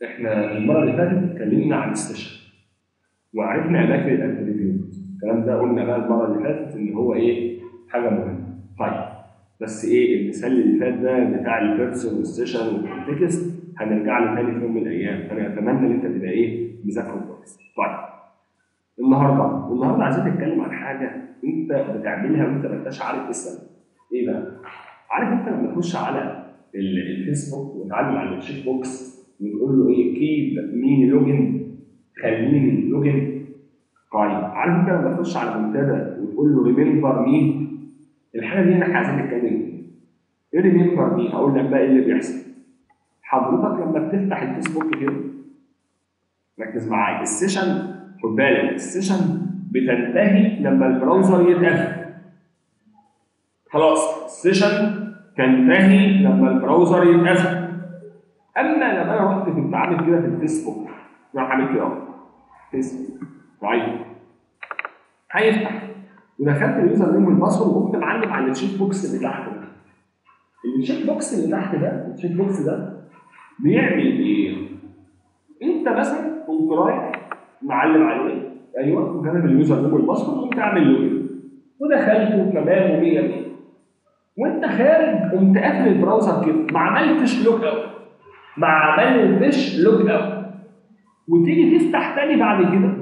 احنا المره اللي فاتت اتكلمنا عن السيشن وعرفنا اماكن الاتريبيوت الكلام ده قلنا بقى المره اللي فاتت ان هو ايه حاجه مهمه طيب بس ايه المثال اللي فات ده بتاع البيرسون والسيشن والتكست هنرجع له تاني في يوم من الايام فانا اتمنى ان انت تبقى ايه مذاكره كويس طيب النهارده النهارده عايزين نتكلم عن حاجه انت بتعملها وانت ما انتش عارف ايه السبب ايه بقى؟ عارف انت لما تخش على ال- الفيسبوك وتعلم على التشيك بوكس وتقول له ايه كيب مين لوجن خليني لوجن طيب عارف انت لما تخش على منتدى وتقول له ريمبر مين الحاجه دي احنا عايزين نتكلم فيها ايه ريمبر مين هقول لك بقى ايه اللي بيحصل حضرتك لما بتفتح الفيسبوك كده ركز معايا السيشن خد بالك السيشن بتنتهي لما البراوزر يتقفل خلاص السيشن تنتهي لما البراوزر يتقفل اما لما انا رحت كنت عامل كده في الفيسبوك راح عامل كده اهو فيسبوك طيب هيفتح ودخلت اليوزر نيم والباسورد وقمت معلم على التشيك بوكس اللي تحت ده التشيك بوكس اللي تحت ده التشيك بوكس ده بيعمل ايه؟ انت مثلا قمت رايح معلم عليه ايوه وكاتب اليوزر نيم والباسورد وقمت عامل لوجن ودخلت وتمام و100 100 وانت خارج قمت قافل البراوزر كده ما عملتش لوج اوت ما عملتش لوج اوت وتيجي تفتح تاني بعد كده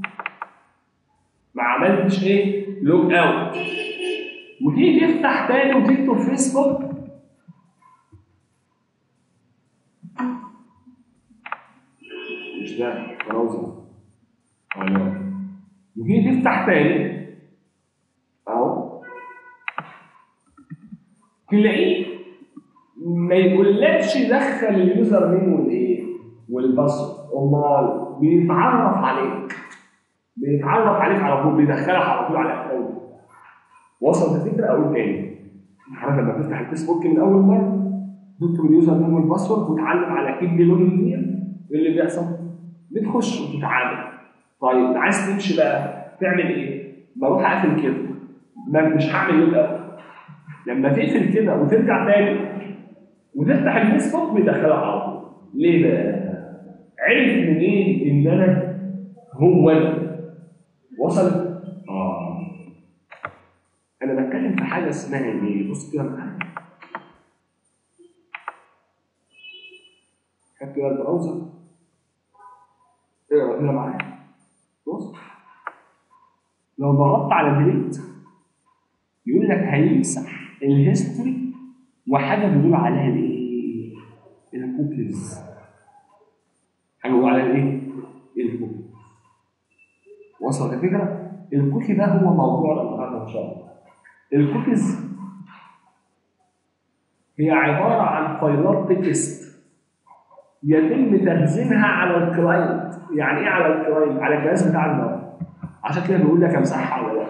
ما عملتش ايه؟ لوج اوت وتيجي تفتح تاني وتكتب فيسبوك مش ده براوزر ايوه وتيجي تفتح تاني اهو تلاقيه ما يقولكش دخل اليوزر نيم والايه؟ والباسورد امال بيتعرف عليك بيتعرف عليك على طول بيدخلك على طول على الاكونت وصلت الفكره اقول تاني عارف لما تفتح الفيسبوك من اول مره تكتب اليوزر نيم والباسورد وتعلم على كيب لوجن دي ايه اللي بيحصل؟ بتخش وتتعامل طيب عايز تمشي بقى تعمل ايه؟ بروح اقفل كده ما مش هعمل لوج اوت لما تقفل كده وترجع تاني وتفتح الفيسبوك بيدخلك على طول ليه بقى؟ عرف منين ان انا هو انا وصلت؟ اه انا بتكلم في حاجه اسمها ايه؟ بص كده معايا خدت كده البراوزر اقرا كده معايا بص لو ضغطت على ديليت يقول لك هيمسح الهيستوري وحاجه بيقول عليها الايه؟ الكوكيز حاجه بيقول عليها الايه؟ الكوكيز وصلت الفكره؟ الكوكي ده هو موضوعنا النهارده ان شاء الله الكوكيز هي عباره عن فايلات تكست يتم تخزينها على الكلاينت يعني ايه على الكلاينت؟ على الجهاز بتاع الموقع عشان كده بيقول لك امسحها ولا لا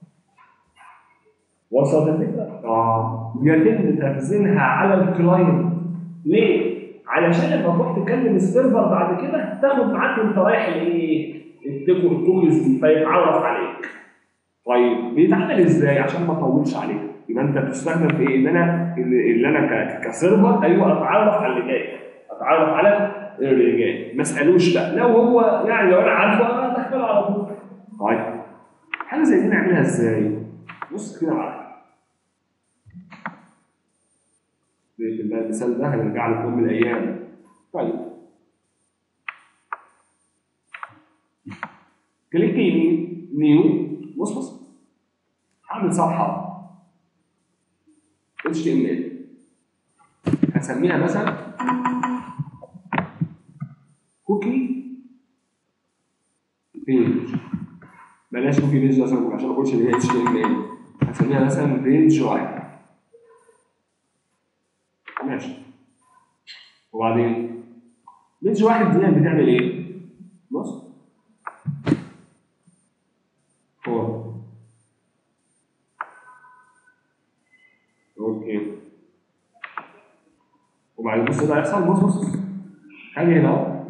وصلت الفكره؟ اه يتم تخزينها على الكلاينت ليه؟ علشان لما تروح تكلم السيرفر بعد كده تاخد معاك وانت رايح الايه؟ التكو الكوكيز دي فيتعرف عليك. طيب بيتعمل ازاي عشان ما اطولش عليك؟ يبقى انت بتستخدم في ايه؟ ان انا اللي انا ك- كسيرفر ايوه اتعرف على اللي جاي اتعرف على اللي جاي ما اسالوش بقى لو هو يعني لو انا عارفه انا ادخله على طول. طيب حاجه زي دي نعملها ازاي؟ بص كده معايا في الله المثال ده هنرجع له في يوم من الايام طيب كليك يمين نيو بص بص هعمل صفحه HTML هسميها مثلا كوكي بيج بلاش كوكي بيج مثلا عشان ما اقولش ان هي HTML هسميها مثلا بيج واحد ماشي وبعدين بيج واحد دي بتعمل ايه؟ بص هو اوكي وبعدين بص اللي هيحصل بص بص حاجه هنا اهو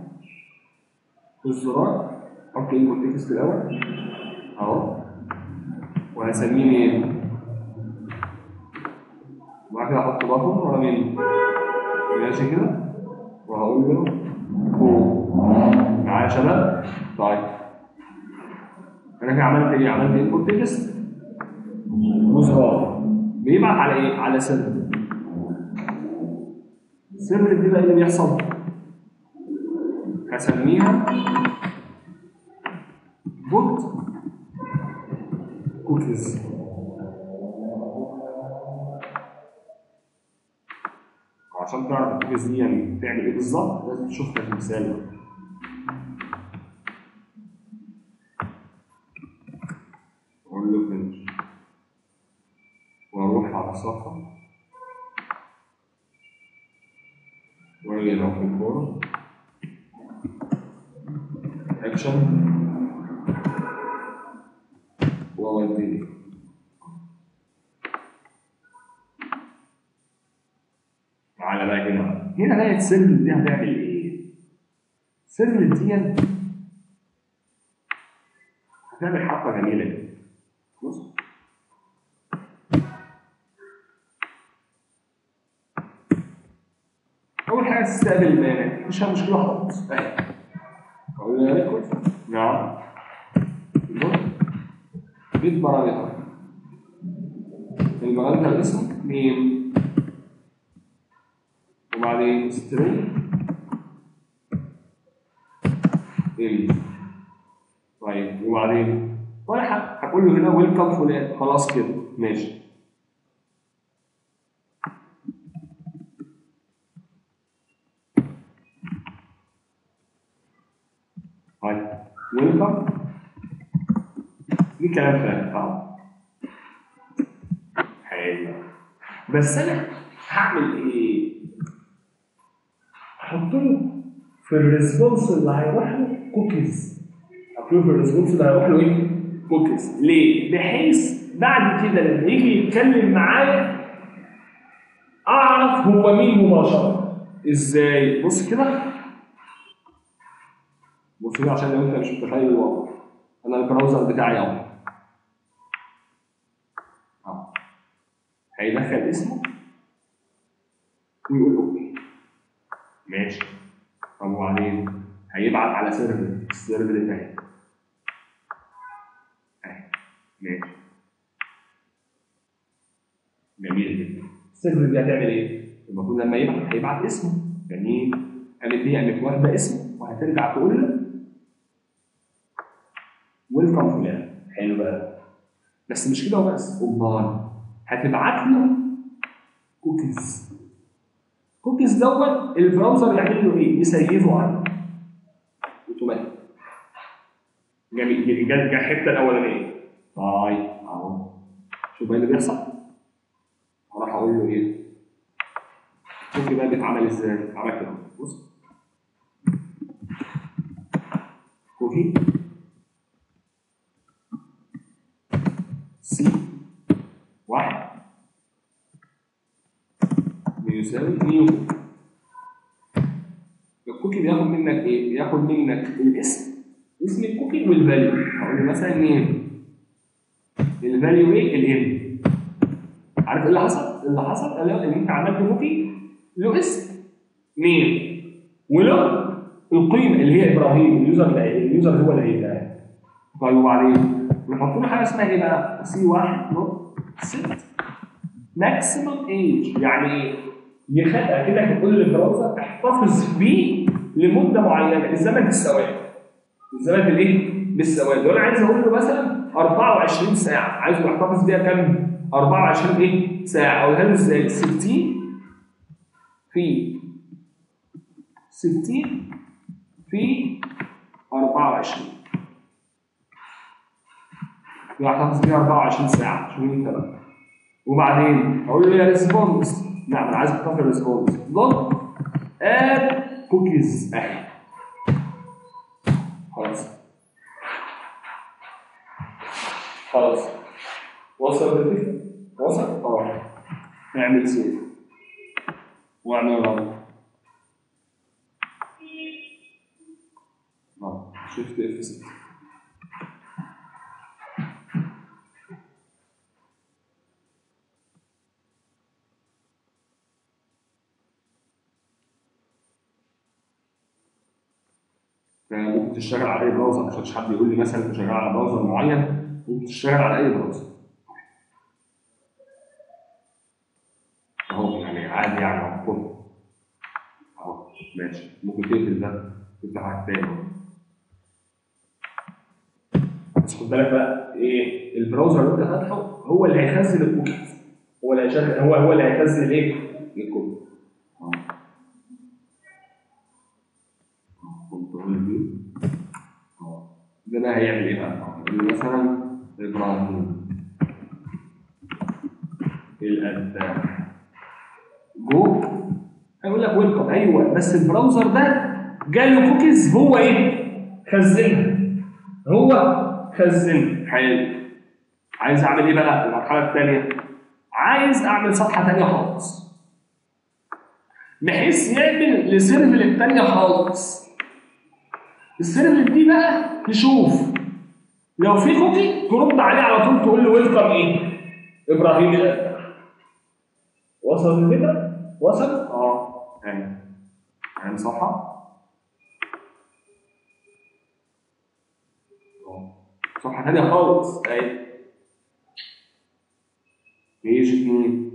الزرار حط انكم تكست الاول اهو وهسميه ايه؟ وبعد كده احط بطن ورا مين؟ ماشي كده وهقول له هو معايا يا شباب؟ طيب انا كده عملت ايه؟ عملت انبوت تكست وزرار بيبعت على ايه؟ على سيرفر السيرفر دي بقى ايه اللي بيحصل؟ هسميها بوت كوكيز وعشان تعرف الكوكيز دي يعني بتعمل ايه بالظبط لازم تشوف لك مثال بقى. اقول له فينش واروح على الصفحه واجي هنا في الفورم اكشن ووديني تعالى بقى هنا هنا بقى السيرفر دي هتعمل ايه؟ السيرفر دي هتعمل حركه جميله جدا بص اول حاجه تستقبل البيانات مش مشكله خالص اهي اقول له ريكورد نعم بيت بارامتر البارامتر اسمه ميم وبعدين سترينج ال طيب وبعدين وانا هقول له هنا ويلكم فلان خلاص كده ماشي طيب ويلكم دي كلام فارغ طبعا حلو بس انا هعمل ايه؟ هحط له في الريسبونس اللي هيروح له كوكيز هحط له في الريسبونس اللي هيروح له ايه؟ كوكيز ليه؟ بحيث بعد كده لما يجي يتكلم معايا اعرف هو مين مباشره ازاي؟ بص كده بص كده عشان لو انت مش متخيل الوضع انا البراوزر بتاعي اهو اهو هيدخل اسمه ويقول اوكي ماشي طب وبعدين هيبعت على سيرفر السيرفر بتاعي اهي ماشي جميل جدا السيرفر دي هتعمل ايه؟ المفروض لما يبعت هيبعت اسمه جميل قامت دي قامت واخده اسمه وهترجع تقول له ويلكم فلان حلو بقى بس مش كده وبس امال هتبعت له كوكيز كوكيز دوت البراوزر يعمل له ايه؟ يسيفه عنه اوتوماتيك جميل جدا جت الحته الاولانيه طيب اهو شوف بقى اللي بيحصل هروح اقول له ايه؟ كوكي بقى بيتعمل ازاي؟ عمل كده بص كوكي سي واحد بيساوي نيو الكوكي بياخد منك ايه؟ بياخد منك الاسم اسم الكوكي والفاليو هقول له مثلا نيم الفاليو ايه؟ الام عارف ايه اللي حصل؟ اللي حصل قال ان انت عملت كوكي له اسم نيم وله القيمه اللي هي ابراهيم اليوزر اللي اليوزر هو اللي هيبقى طيب وبعدين نحط له حاجه اسمها ايه بقى؟ سي 1 نوت ست ماكسيمم ايج يعني ايه؟ يخلق كده كل البراوزر احتفظ بيه لمده معينه الزمن بالسواد الزمن بالايه؟ بالسواد وانا عايز اقول له مثلا 24 ساعه عايزه يحتفظ بيها كام؟ 24 ايه؟ ساعه اقولها له ازاي؟ 60 في 60 في 24 يحتفظ بيها 24 ساعه شوف انت بقى وبعدين اقول له يا ريسبونس لا انا عايز احتفظ ريسبونس دوت اد كوكيز اهي خلاص خلاص وصل الفكره وصل اه اعمل سيف واعمل رن اه شفت اف 6 يعني ممكن تشتغل على اي براوزر مش حد يقول لي مثلا انت شغال على براوزر معين ممكن تشتغل على اي براوزر اهو يعني عادي يعني اهو كله اهو ماشي ممكن تقفل ده تفتح واحد تاني بس خد بالك بقى ايه البراوزر اللي انت فاتحه هو اللي هيخزن الكوكيز هو اللي هيشغل هو هو اللي هيخزن الايه؟ الكوكيز اهو كنترول دي اهو ده بقى هيعمل ايه بقى؟ يقول لي مثلا ابراهيم الاتاك جو هيقول لك ويلكم ايوه بس البراوزر ده جاله كوكيز هو ايه؟ خزنها هو خزنها حلو عايز اعمل ايه بقى؟ المرحله الثانيه عايز اعمل صفحه ثانيه خالص بحيث يعمل لسيرفل الثانيه خالص السيرفل دي بقى تشوف لو في كوكي ترد عليه على طول تقول له ويلكم ايه؟ ابراهيم الاتاك وصل الفكره؟ وصل؟ اه اهي اهي صفحه أهو. صفحه ثانيه خالص اهي بيج اتنين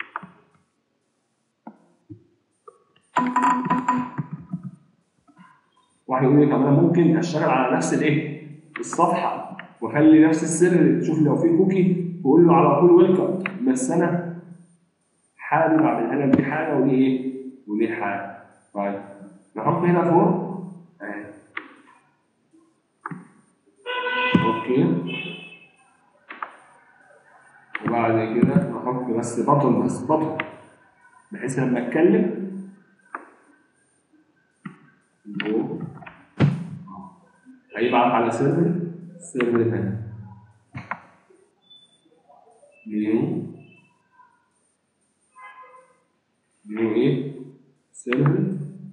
واحد يقول لي طب انا ممكن اشتغل على نفس الايه؟ الصفحه واخلي نفس السر تشوف لو في كوكي تقول له على طول ويلكم بس انا حابب اعملها لك دي حاجه ودي ايه؟ ودي حاجه طيب نحط هنا فوق اهي اوكي وبعد كده نحط بس بطن بس بطن بحيث لما اتكلم فوق هيبعت على سيرفر سيرفر تاني نيو نيو ايه؟ سيرفر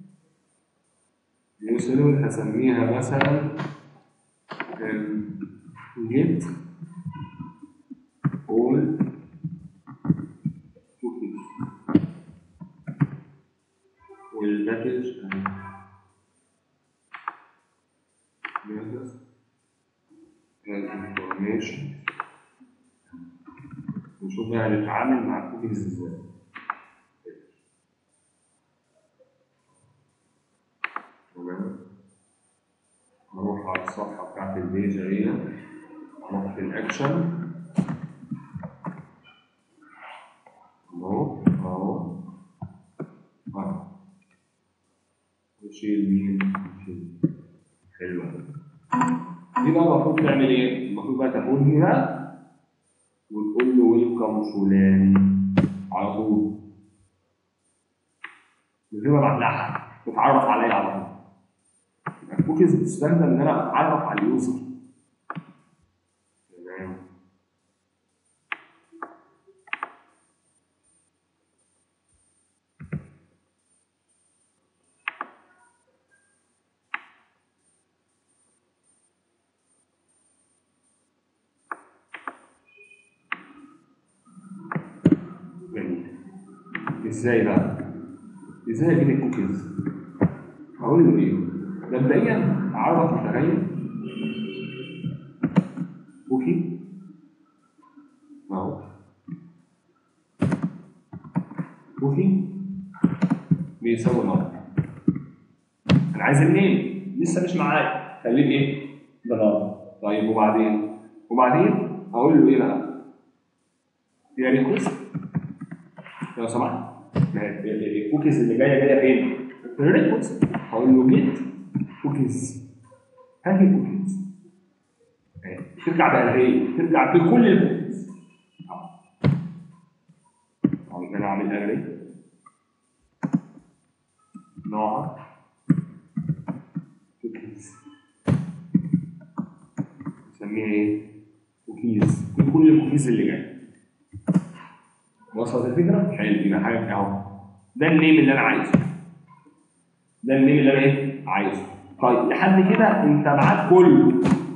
نيو سيرفر هسميها مثلا جيت اول كوكيز والباكج جاهز الانفورميشن نشوف يعني نتعامل مع الكوكيز ازاي تمام نروح على الصفحة بتاعت البيج اهي نروح في الأكشن اهو اهو اهو نشيل مين نشيل حلو أوي. دي بقى المفروض تعمل ايه؟ المفروض بقى تاخد هنا وتقول له ويلكم فلان على طول من غير ما ابعت لها تتعرف عليا على طول الكوكيز بتستخدم ان انا اتعرف على اليوزر تمام جميل ازاي بقى؟ ازاي اجيب الكوكيز؟ هقول له ايه؟ مبدئيا اعرف متغير كوكي اهو كوكي بيساوي نار انا عايز النيم لسه مش معايا خليه بايه؟ بنار طيب وبعدين؟ وبعدين هقول له ايه بقى؟ يا ريكوست لو سمحت ما هي الكوكيز اللي جايه جايه فين؟ في الريكوست هقول له جيت كوكيز هذه الكوكيز أهي. ترجع بقى لايه؟ ترجع بكل الكوكيز أهو انا اعمل اري نوع كوكيز نسميها ايه؟ كوكيز كل الكوكيز اللي جايه وصلت الفكره؟ حلو يبقى حاجه اهو ده النيم اللي انا عايزه ده النيم اللي انا ايه؟ عايزه طيب لحد كده انت معاك كله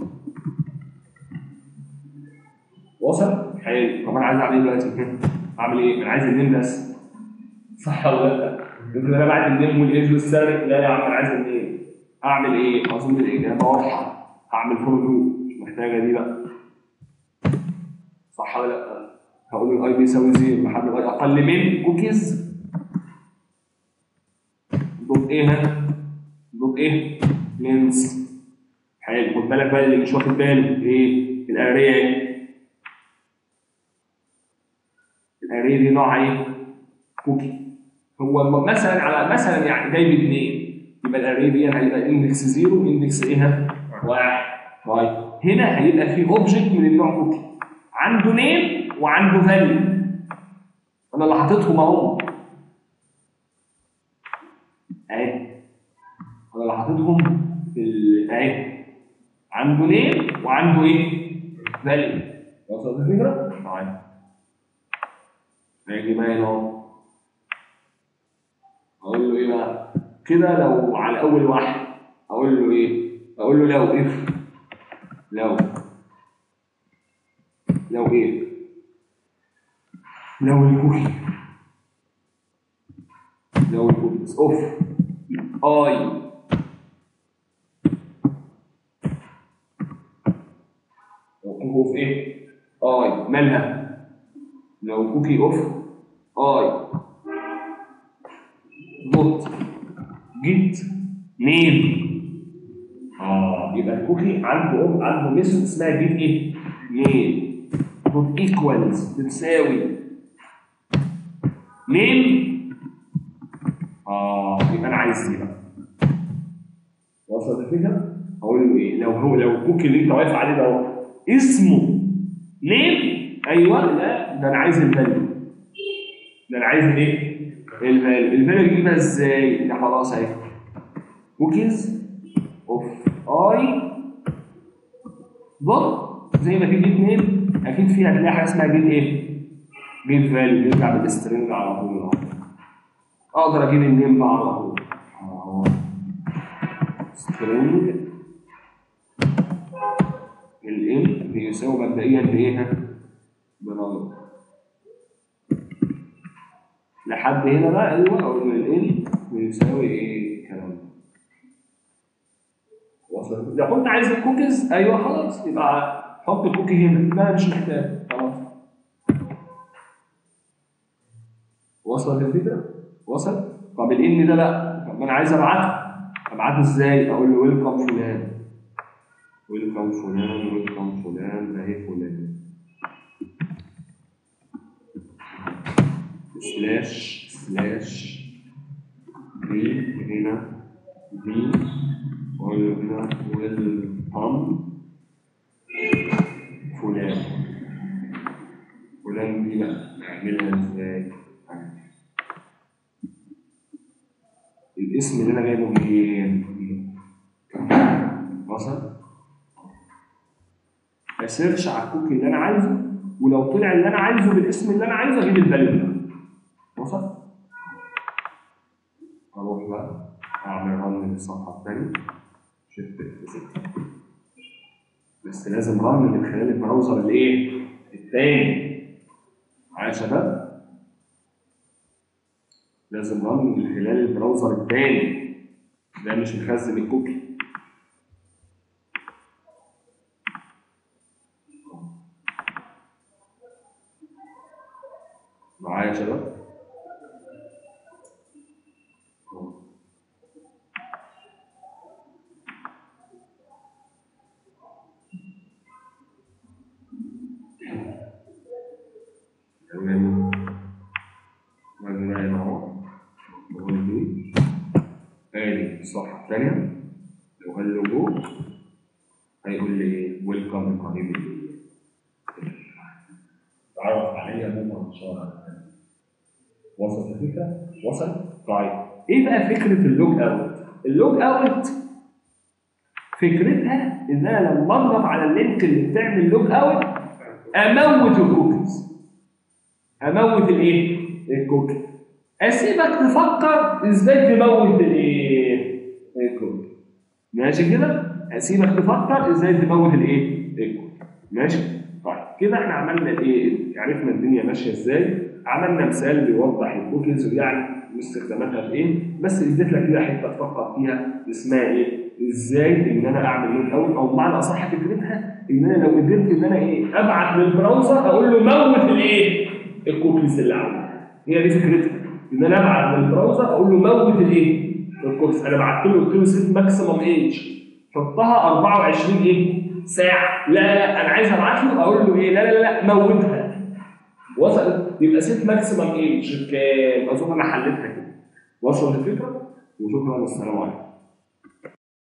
وصل؟ حلو طب انا عايز اعمل ايه دلوقتي؟ اعمل ايه؟ انا عايز النيم بس صح ولا لا؟ يمكن انا بعد النيم والايدج والسالك لا يا عم انا عايز النيم اعمل ايه؟ اظن الاجابه واضحه هعمل فور لوب مش محتاجه دي بقى صح ولا لا؟ هقول الاي بيساوي زيرو لحد الاي اقل من كوكيز دوت ايه ها؟ دوت ايه؟ لينس حلو خد بالك بقى اللي مش واخد باله ايه؟ الاريه ايه؟ الاريه دي نوعها ايه؟ كوكي هو م- مثلا على مثلا يعني جايب اثنين يبقى الاريه دي هيبقى اندكس زيرو اندكس ايه ها؟ واحد طيب هنا هيبقى في اوبجكت من النوع كوكي عنده نيم وعنده فاليو انا اللي حاططهم اهو اهي انا اللي حاططهم في ال- اهي عنده نيم وعنده ايه؟ فاليو وصلت الفكره؟ طيب هيجي بقى هنا اهو اقول له ايه بقى؟ كده لو على اول واحد اقول له ايه؟ اقول له لو اف لو لو ايه؟ لو الكوكي لو الكوكي اوف اي لو كوكي اوف ايه؟ اي مالها؟ لو كوكي اوف اي دوت جيت نيم اه يبقى الكوكي عنده عنده ميثود اسمها جيت ايه؟ نيم دوت ايكوالز بتساوي نيم اه يبقى انا عايز دي بقى وصلت الفكره؟ اقول له ايه؟ لو هو لو الكوكي اللي انت واقف عليه ده اهو اسمه نيم ايوه لا ده انا عايز الفاليو ده انا عايز الايه؟ الفاليو الفاليو تجيبها ازاي؟ ده خلاص اهي كوكيز اوف اي دوت زي ما في جيت نيم اكيد فيها هتلاقي حاجه اسمها جيت ايه؟ جيت فاليو يرجع بالسترنج على طول اهو اقدر اجيب النيم بقى على طول اهو سترنج الام بيساوي مبدئيا بايه؟ بنمبر لحد هنا بقى ايوه اقول ال بيساوي ايه الكلام ده وصلت لو كنت عايز الكوكيز ايوه خلاص يبقى حط الكوكي هنا لا مش محتاج خلاص وصلت الفكره؟ وصلت؟ طب الان ده لا طب ما انا عايز ابعته ابعته ازاي؟ اقول له ويلكم فلان ويلكم فلان ويلكم فلان اهي فلان سلاش سلاش دي هنا دي وهنا ويلكم فلان فلان دي بقى نعملها ازاي؟ الاسم اللي انا جايبه منين؟ وصل؟ اسيرش على الكوكي اللي انا عايزه ولو طلع اللي انا عايزه بالاسم اللي انا عايزه اجيب الفاليو ده وصل؟ اروح بقى اعمل رن للصفحه الثانيه شيفت اف 6 بس لازم رن من خلال البراوزر الايه؟ الثاني معايا يا شباب؟ لازم رن من خلال البراوزر الثاني ده مش مخزن الكوكي معايا يا شباب؟ تمام وادي بقى هنا اهو بقول دي ادي الصفحه الثانيه لو قال له جو هيقول لي ايه ويلكم قريب تعرف عليا مو منشاره وصل الفكره؟ وصل؟ طيب ايه بقى فكره اللوج اوت؟ اللوج اوت فكرتها ان انا لما اضغط على اللينك اللي بتعمل لوج اوت اموت الكوكيز اموت الايه؟ الكوكي اسيبك تفكر ازاي تموت الايه؟ الكوكي ماشي كده؟ اسيبك تفكر ازاي تموت الايه؟ الكوكي ماشي؟ طيب كده احنا عملنا ايه؟ عرفنا الدنيا ماشيه ازاي؟ عملنا مثال بيوضح الكوكيز يعني واستخداماتها في ايه بس اديت لك كده حته تفكر فيها اسمها ايه؟ ازاي ان انا اعمل لود اوت او بمعنى اصح فكرتها ان انا لو قدرت ان انا ايه ابعت للبراوزر اقول له موت الايه؟ الكوكيز اللي عندك هي دي فكرتها ان انا ابعت للبراوزر اقول له موت الايه؟ الكوكيز انا بعت له قلت له سيت ماكسيمم ايج حطها 24 ايه؟ ساعه لا لا انا عايز ابعت له اقول له ايه؟ لا لا لا موتها وصلت يبقى سيت ماكسيمم ايج كام؟ اظن انا حلتها كده وصل الفكره وشكرا والسلام عليكم